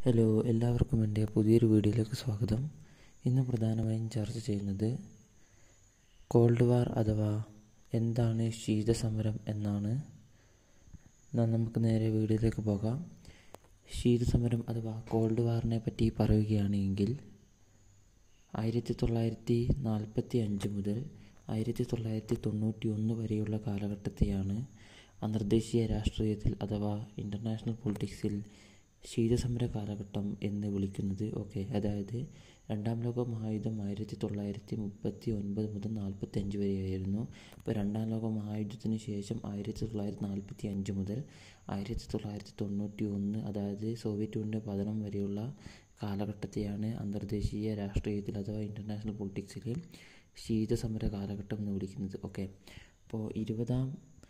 hello എല്ലാവർക്കും എൻ്റെ പുതിയൊരു വീഡിയോയിലേക്ക് സ്വാഗതം ഇന്ന് പ്രധാനമായും ചർച്ച ചെയ്യുന്നത് കോൾഡ് വാർ അഥവാ എന്താണ് ശീതസമരം എന്നാണ് എന്നാൽ നമുക്ക് നേരെ വീഡിയോയിലേക്ക് പോകാം ശീതസമരം അഥവാ കോൾഡ് വാറിനെ പറ്റി പറയുകയാണെങ്കിൽ ആയിരത്തി തൊള്ളായിരത്തി നാൽപ്പത്തി അഞ്ച് മുതൽ ആയിരത്തി തൊള്ളായിരത്തി തൊണ്ണൂറ്റി ഒന്ന് വരെയുള്ള കാലഘട്ടത്തെയാണ് അന്തർദേശീയ രാഷ്ട്രീയത്തിൽ അഥവാ ഇൻ്റർനാഷണൽ പൊളിറ്റിക്സിൽ ശീതസമര കാലഘട്ടം എന്ന് വിളിക്കുന്നത് ഓക്കെ അതായത് രണ്ടാം ലോക മഹായുദ്ധം ആയിരത്തി തൊള്ളായിരത്തി മുപ്പത്തി ഒൻപത് മുതൽ നാൽപ്പത്തി അഞ്ച് വരെയായിരുന്നു ഇപ്പോൾ രണ്ടാം ലോക മഹായുദ്ധത്തിന് ശേഷം ആയിരത്തി തൊള്ളായിരത്തി നാൽപ്പത്തി അഞ്ച് മുതൽ ആയിരത്തി തൊള്ളായിരത്തി തൊണ്ണൂറ്റി ഒന്ന് അതായത് സോവിയറ്റ് യൂണിയൻ്റെ പതനം വരെയുള്ള കാലഘട്ടത്തെയാണ് അന്തർദേശീയ രാഷ്ട്രീയത്തിൽ അഥവാ ഇൻ്റർനാഷണൽ പൊളിറ്റിക്സിൽ ശീതസമര കാലഘട്ടം എന്ന് വിളിക്കുന്നത് ഓക്കെ അപ്പോൾ ഇരുപതാം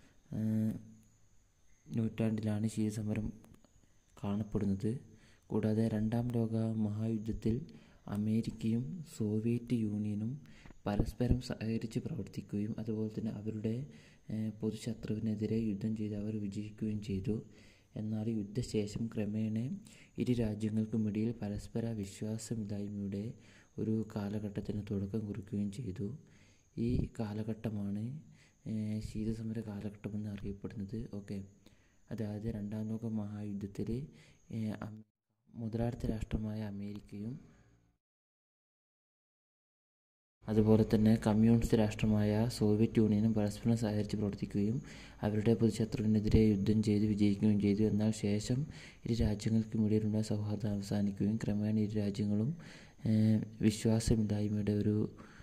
നൂറ്റാണ്ടിലാണ് ശീതസമരം കാണപ്പെടുന്നത് കൂടാതെ രണ്ടാം ലോക മഹായുദ്ധത്തിൽ അമേരിക്കയും സോവിയറ്റ് യൂണിയനും പരസ്പരം സഹകരിച്ച് പ്രവർത്തിക്കുകയും അതുപോലെ തന്നെ അവരുടെ പൊതുശത്രുവിനെതിരെ യുദ്ധം ചെയ്ത് അവർ വിജയിക്കുകയും ചെയ്തു എന്നാൽ യുദ്ധശേഷം ക്രമേണ ഇരു രാജ്യങ്ങൾക്കുമിടയിൽ പരസ്പര വിശ്വാസമില്ലായ്മയുടെ ഒരു കാലഘട്ടത്തിന് തുടക്കം കുറിക്കുകയും ചെയ്തു ഈ കാലഘട്ടമാണ് ശീതസമര കാലഘട്ടമെന്ന് അറിയപ്പെടുന്നത് ഓക്കെ അതായത് രണ്ടാം ലോക മഹായുദ്ധത്തിൽ മുതലാളിത്ത രാഷ്ട്രമായ അമേരിക്കയും അതുപോലെ തന്നെ കമ്മ്യൂണിസ്റ്റ് രാഷ്ട്രമായ സോവിയറ്റ് യൂണിയനും പരസ്പരം സഹകരിച്ച് പ്രവർത്തിക്കുകയും അവരുടെ പൊതുശത്രുവിനെതിരെ യുദ്ധം ചെയ്ത് വിജയിക്കുകയും ചെയ്തു എന്നാൽ ശേഷം ഇരു രാജ്യങ്ങൾക്കും ഇടയിലുള്ള സൗഹാർദ്ദം അവസാനിക്കുകയും ക്രമേണ ഇരു രാജ്യങ്ങളും വിശ്വാസമില്ലായ്മയുടെ ഒരു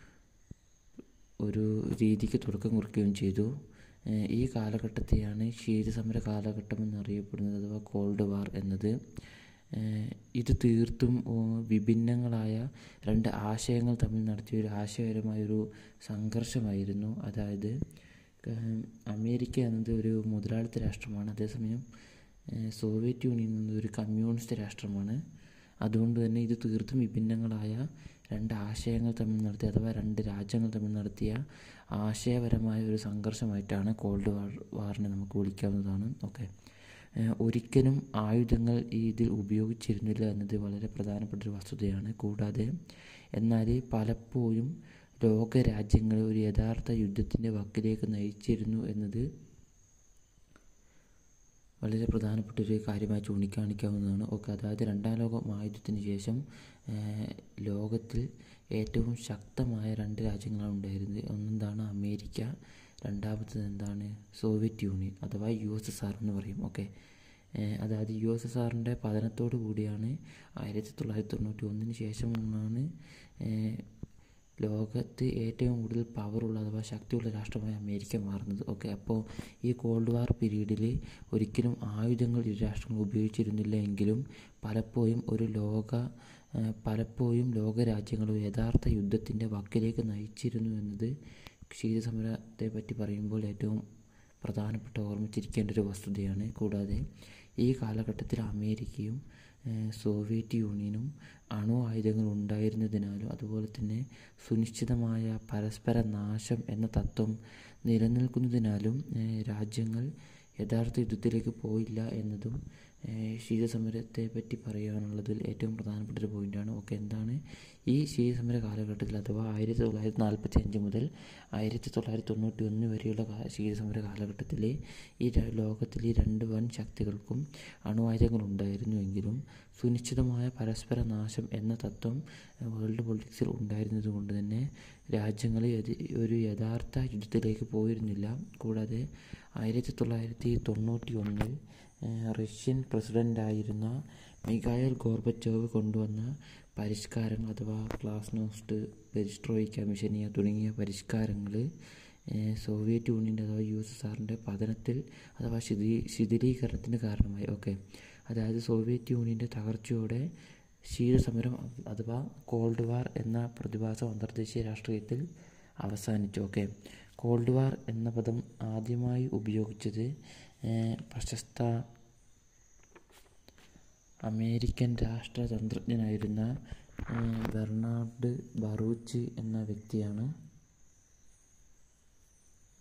ഒരു രീതിക്ക് തുടക്കം കുറിക്കുകയും ചെയ്തു ഈ കാലഘട്ടത്തെയാണ് ശീതസമര കാലഘട്ടം എന്നറിയപ്പെടുന്നത് അഥവാ കോൾഡ് വാർ എന്നത് ഇത് തീർത്തും വിഭിന്നങ്ങളായ രണ്ട് ആശയങ്ങൾ തമ്മിൽ നടത്തിയ ഒരു ആശയപരമായൊരു സംഘർഷമായിരുന്നു അതായത് അമേരിക്ക എന്നത് ഒരു മുതലാളിത്ത രാഷ്ട്രമാണ് അതേസമയം സോവിയറ്റ് യൂണിയൻ എന്നത് ഒരു കമ്മ്യൂണിസ്റ്റ് രാഷ്ട്രമാണ് അതുകൊണ്ട് തന്നെ ഇത് തീർത്തും വിഭിന്നങ്ങളായ രണ്ട് ആശയങ്ങൾ തമ്മിൽ നടത്തിയ അഥവാ രണ്ട് രാജ്യങ്ങൾ തമ്മിൽ നടത്തിയ ആശയപരമായ ഒരു സംഘർഷമായിട്ടാണ് കോൾഡ് വാർ വാറിനെ നമുക്ക് വിളിക്കാവുന്നതാണ് ഓക്കെ ഒരിക്കലും ആയുധങ്ങൾ ഇതിൽ ഉപയോഗിച്ചിരുന്നില്ല എന്നത് വളരെ പ്രധാനപ്പെട്ട ഒരു വസ്തുതയാണ് കൂടാതെ എന്നാൽ പലപ്പോഴും ലോകരാജ്യങ്ങളെ ഒരു യഥാർത്ഥ യുദ്ധത്തിൻ്റെ വക്കിലേക്ക് നയിച്ചിരുന്നു എന്നത് വളരെ പ്രധാനപ്പെട്ട ഒരു കാര്യമായി ചൂണ്ടിക്കാണിക്കാവുന്നതാണ് ഓക്കെ അതായത് രണ്ടാം ലോക മഹായുദ്ധത്തിന് ശേഷം ലോകത്തിൽ ഏറ്റവും ശക്തമായ രണ്ട് രാജ്യങ്ങളാണ് ഉണ്ടായിരുന്നത് ഒന്നെന്താണ് അമേരിക്ക രണ്ടാമത്തത് എന്താണ് സോവിയറ്റ് യൂണിയൻ അഥവാ യു എസ് എസ് ആർ എന്ന് പറയും ഓക്കെ അതായത് യു എസ് എസ് ആറിൻ്റെ പതനത്തോടു കൂടിയാണ് ആയിരത്തി തൊള്ളായിരത്തി തൊണ്ണൂറ്റി ഒന്നിന് ശേഷമാണ് ലോകത്ത് ഏറ്റവും കൂടുതൽ പവറുള്ള അഥവാ ശക്തിയുള്ള രാഷ്ട്രമായ അമേരിക്ക മാറുന്നത് ഓക്കെ അപ്പോൾ ഈ കോൾഡ് വാർ പീരീഡിൽ ഒരിക്കലും ആയുധങ്ങൾ ഇരു രാഷ്ട്രങ്ങൾ ഉപയോഗിച്ചിരുന്നില്ല എങ്കിലും പലപ്പോഴും ഒരു ലോക പലപ്പോഴും ലോകരാജ്യങ്ങൾ യഥാർത്ഥ യുദ്ധത്തിൻ്റെ വക്കിലേക്ക് നയിച്ചിരുന്നു എന്നത് ശീതസമരത്തെ പറ്റി പറയുമ്പോൾ ഏറ്റവും പ്രധാനപ്പെട്ട ഓർമ്മിച്ചിരിക്കേണ്ട ഒരു വസ്തുതയാണ് കൂടാതെ ഈ കാലഘട്ടത്തിൽ അമേരിക്കയും സോവിയറ്റ് യൂണിയനും അണു ആയുധങ്ങൾ ഉണ്ടായിരുന്നതിനാലും അതുപോലെ തന്നെ സുനിശ്ചിതമായ പരസ്പര നാശം എന്ന തത്വം നിലനിൽക്കുന്നതിനാലും രാജ്യങ്ങൾ യഥാർത്ഥ യുദ്ധത്തിലേക്ക് പോയില്ല എന്നതും ശീതസമരത്തെ പറ്റി പറയാനുള്ളതിൽ ഏറ്റവും പ്രധാനപ്പെട്ട ഒരു പോയിൻ്റാണ് ഓക്കെ എന്താണ് ഈ ശീതസമര കാലഘട്ടത്തിൽ അഥവാ ആയിരത്തി തൊള്ളായിരത്തി നാൽപ്പത്തി അഞ്ച് മുതൽ ആയിരത്തി തൊള്ളായിരത്തി തൊണ്ണൂറ്റി ഒന്ന് വരെയുള്ള ശീതസമര കാലഘട്ടത്തിൽ ഈ ലോകത്തിൽ ഈ രണ്ട് വൻ ശക്തികൾക്കും അണുവായുധങ്ങൾ ഉണ്ടായിരുന്നുവെങ്കിലും സുനിശ്ചിതമായ പരസ്പര നാശം എന്ന തത്വം വേൾഡ് പൊളിറ്റിക്സിൽ ഉണ്ടായിരുന്നത് കൊണ്ട് തന്നെ രാജ്യങ്ങൾ ഒരു യഥാർത്ഥ യുദ്ധത്തിലേക്ക് പോയിരുന്നില്ല കൂടാതെ ആയിരത്തി തൊള്ളായിരത്തി തൊണ്ണൂറ്റി ഒന്നിൽ റഷ്യൻ പ്രസിഡൻ്റായിരുന്ന മിഖായൽ ഗോർബച്ചോവ് കൊണ്ടുവന്ന പരിഷ്കാരങ്ങൾ അഥവാ ക്ലാസ്നോസ്റ്റ് പെരിസ്ട്രോയിക്ക മിഷനിയ തുടങ്ങിയ പരിഷ്കാരങ്ങൾ സോവിയറ്റ് യൂണിയൻ്റെ അഥവാ യു എസ് എസ് ആറിൻ്റെ പതനത്തിൽ അഥവാ ശിഥി ശിഥിലീകരണത്തിന് കാരണമായി ഓക്കെ അതായത് സോവിയറ്റ് യൂണിയൻ്റെ തകർച്ചയോടെ ശീതസമരം അഥവാ കോൾഡ് വാർ എന്ന പ്രതിഭാസം അന്തർദേശീയ രാഷ്ട്രീയത്തിൽ അവസാനിച്ചു ഓക്കെ കോൾഡ് വാർ എന്ന പദം ആദ്യമായി ഉപയോഗിച്ചത് പ്രശസ്ത അമേരിക്കൻ രാഷ്ട്രതന്ത്രജ്ഞനായിരുന്ന ബെർണാർഡ് ബറൂച്ച് എന്ന വ്യക്തിയാണ്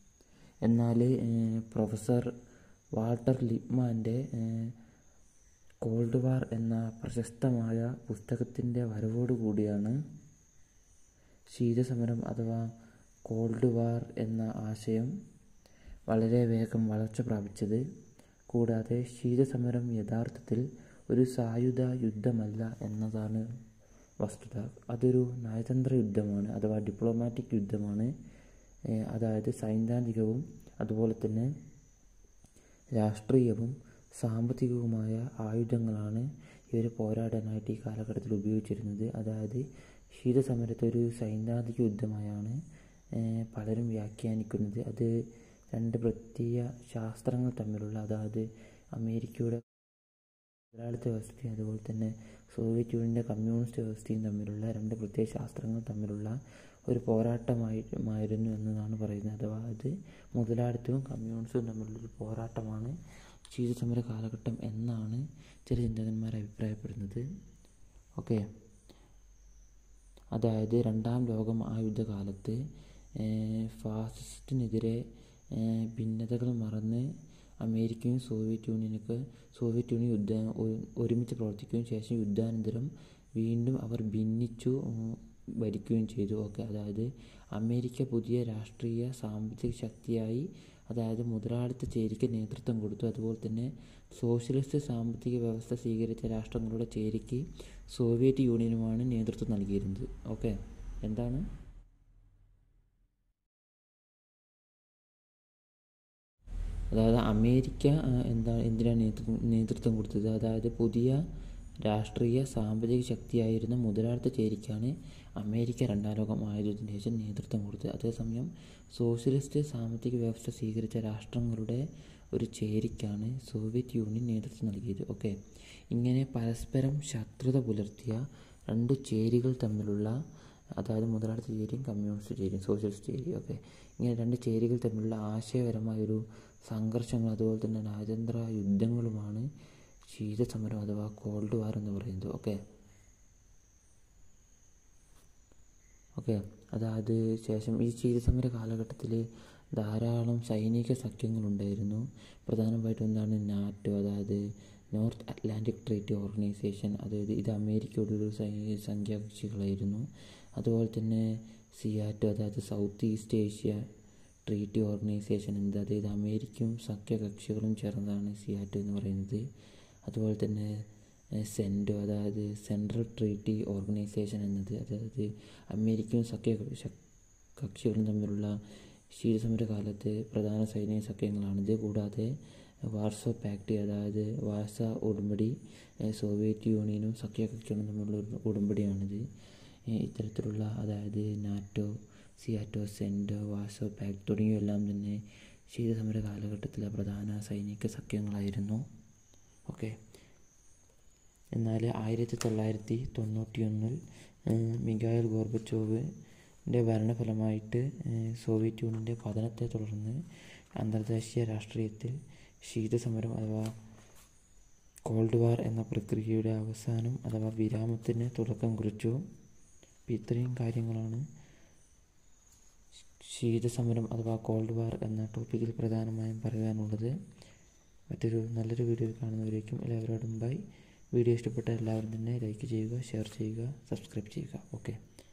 എന്നാൽ പ്രൊഫസർ വാൾട്ടർ ലിപ്മാൻ്റെ കോൾഡ് വാർ എന്ന പ്രശസ്തമായ പുസ്തകത്തിൻ്റെ വരവോടുകൂടിയാണ് ശീതസമരം അഥവാ കോൾഡ് വാർ എന്ന ആശയം വളരെ വേഗം വളർച്ച പ്രാപിച്ചത് കൂടാതെ ശീതസമരം യഥാർത്ഥത്തിൽ ഒരു സായുധ യുദ്ധമല്ല എന്നതാണ് വസ്തുത അതൊരു നയതന്ത്ര യുദ്ധമാണ് അഥവാ ഡിപ്ലോമാറ്റിക് യുദ്ധമാണ് ഏഹ് അതായത് സൈദ്ധാന്തികവും അതുപോലെ തന്നെ രാഷ്ട്രീയവും സാമ്പത്തികവുമായ ആയുധങ്ങളാണ് ഇവർ പോരാടാനായിട്ട് ഈ കാലഘട്ടത്തിൽ ഉപയോഗിച്ചിരുന്നത് അതായത് ശീതസമരത്തെ ഒരു സൈദ്ധാന്തിക യുദ്ധമായാണ് ഏഹ് പലരും വ്യാഖ്യാനിക്കുന്നത് അത് രണ്ട് പ്രത്യേക ശാസ്ത്രങ്ങൾ തമ്മിലുള്ള അതായത് അമേരിക്കയുടെ മുതലാളിത്ത വ്യവസ്ഥയും അതുപോലെ തന്നെ സോവിയറ്റ് യൂണിയൻ്റെ കമ്മ്യൂണിസ്റ്റ് വ്യവസ്ഥയും തമ്മിലുള്ള രണ്ട് പ്രത്യേക ശാസ്ത്രങ്ങൾ തമ്മിലുള്ള ഒരു പോരാട്ടമായിരുന്നു എന്നതാണ് പറയുന്നത് അഥവാ അത് മുതലാളിത്തവും കമ്മ്യൂണിസവും തമ്മിലുള്ളൊരു പോരാട്ടമാണ് ശീതസമര കാലഘട്ടം എന്നാണ് ചില ചിന്തകന്മാർ അഭിപ്രായപ്പെടുന്നത് ഓക്കെ അതായത് രണ്ടാം ലോക മഹായുദ്ധകാലത്ത് ഫാസിസ്റ്റിനെതിരെ ഭിന്നതകൾ മറന്ന് അമേരിക്കയും സോവിയറ്റ് യൂണിയനൊക്കെ സോവിയറ്റ് യൂണിയൻ യുദ്ധ ഒ- ഒരുമിച്ച് പ്രവർത്തിക്കുകയും ശേഷം യുദ്ധാനന്തരം വീണ്ടും അവർ ഭിന്നിച്ചു ഉം, ഭരിക്കുകയും ചെയ്തു ഓക്കെ അതായത് അമേരിക്ക പുതിയ രാഷ്ട്രീയ സാമ്പത്തിക ശക്തിയായി അതായത് മുതലാളിത്ത ചേരിക്ക് നേതൃത്വം കൊടുത്തു അതുപോലെ തന്നെ സോഷ്യലിസ്റ്റ് സാമ്പത്തിക വ്യവസ്ഥ സ്വീകരിച്ച രാഷ്ട്രങ്ങളുടെ ചേരിക്ക് സോവിയറ്റ് യൂണിയനുമാണ് നേതൃത്വം നൽകിയിരുന്നത് ഓക്കെ എന്താണ് അതായത് അമേരിക്ക ആ, എന്താ എന്തിനാണ് നേതൃത്വം നേതൃത്വം കൊടുത്തത് അതായത് പുതിയ രാഷ്ട്രീയ സാമ്പത്തിക ശക്തിയായിരുന്ന മുതലാളിത്ത ചേരിക്കാണ് അമേരിക്ക രണ്ടാം ലോക മഹായുദ്ധത്തിന് ശേഷം നേതൃത്വം കൊടുത്തത് അതേസമയം സോഷ്യലിസ്റ്റ് സാമ്പത്തിക വ്യവസ്ഥ സ്വീകരിച്ച രാഷ്ട്രങ്ങളുടെ ഒരു ചേരിക്കാണ് സോവിയറ്റ് യൂണിയൻ നേതൃത്വം നൽകിയത് ഓക്കെ ഇങ്ങനെ പരസ്പരം ശത്രുത പുലർത്തിയ രണ്ട് ചേരികൾ തമ്മിലുള്ള അതായത് മുതലാളിത്ത ചേരിയും കമ്മ്യൂണിസ്റ്റ് ചേരിയും സോഷ്യലിസ്റ്റ് ചേരിയും ഒക്കെ ഇങ്ങനെ രണ്ട് ചേരികൾ തമ്മിലുള്ള ആശയപരമായ ഒരു സംഘർഷങ്ങൾ അതുപോലെ തന്നെ നയതന്ത്ര യുദ്ധങ്ങളുമാണ് ശീതസമരം അഥവാ കോൾഡ് വാർ എന്ന് പറയുന്നത് ഓക്കെ ഓക്കെ അതായത് ശേഷം ഈ ശീതസമര കാലഘട്ടത്തിൽ ധാരാളം സൈനിക സഖ്യങ്ങളുണ്ടായിരുന്നു പ്രധാനമായിട്ടും എന്താണ് നാറ്റോ അതായത് നോർത്ത് അറ്റ്ലാന്റിക് ട്രീറ്റി ഓർഗനൈസേഷൻ അതായത് ഇത് അമേരിക്കയുടെ ഒരു സൈ- സംഖ്യാകക്ഷികളായിരുന്നു അതുപോലെ തന്നെ സിയാറ്റോ അതായത് south east Asia treaty organisation എന്ത് അതായത് അമേരിക്കയും സഖ്യകക്ഷികളും ചേർന്നതാണ് സിയാറ്റോ എന്ന് പറയുന്നത് അതുപോലെ തന്നെ ഏഹ്, സെൻഡോ അതായത് സെൻട്രൽ ട്രീറ്റി ഓർഗനൈസേഷൻ എന്നത് അതായത് അമേരിക്കയും സഖ്യ ശക്- കക്ഷികളും തമ്മിലുള്ള ശീതസമര കാലത്ത് പ്രധാന സൈനിക സഖ്യങ്ങളാണിത് കൂടാതെ വാർസോ പാക്ട് അതായത് വാർസ ഉടമ്പടി ഏഹ്, സോവിയറ്റ് യൂണിയനും സഖ്യകക്ഷികളും തമ്മിലുള്ള ഒരു ഉടമ്പടിയാണിത് ഏഹ്, ഇത്തരത്തിലുള്ള അതായത് NATO SEATO CENTO Warsaw pact തുടങ്ങിയവയെല്ലാം തന്നെ ശീതസമര കാലഘട്ടത്തിലെ പ്രധാന സൈനിക സഖ്യങ്ങളായിരുന്നു ഓക്കെ എന്നാൽ ആയിരത്തി തൊള്ളായിരത്തി തൊണ്ണൂറ്റി ഒന്നിൽ മിഖായിൽ ഗോർബച്ചോവിൻ്റെ ഭരണഫലമായിട്ട് ഏഹ്, സോവിയറ്റ് യൂണിയൻ്റെ പതനത്തെ തുടർന്ന് അന്തർദേശീയ രാഷ്ട്രീയത്തിൽ ശീതസമരം അഥവാ കോൾഡ് വാർ എന്ന പ്രക്രിയയുടെ അവസാനം അഥവാ വിരാമത്തിന് തുടക്കം കുറിച്ചു അപ്പോൾ ഇത്രയും കാര്യങ്ങളാണ് ശീതസമരം അഥവാ കോൾഡ് വാർ എന്ന ടോപ്പിക്കിൽ പ്രധാനമായും പറയാനുള്ളത് മറ്റൊരു നല്ലൊരു വീഡിയോ കാണുന്നവരേക്കും എല്ലാവരോടും ബൈ വീഡിയോ ഇഷ്ടപ്പെട്ട എല്ലാവരും തന്നെ ലൈക്ക് ചെയ്യുക ഷെയർ ചെയ്യുക സബ്സ്ക്രൈബ് ചെയ്യുക ഓക്കെ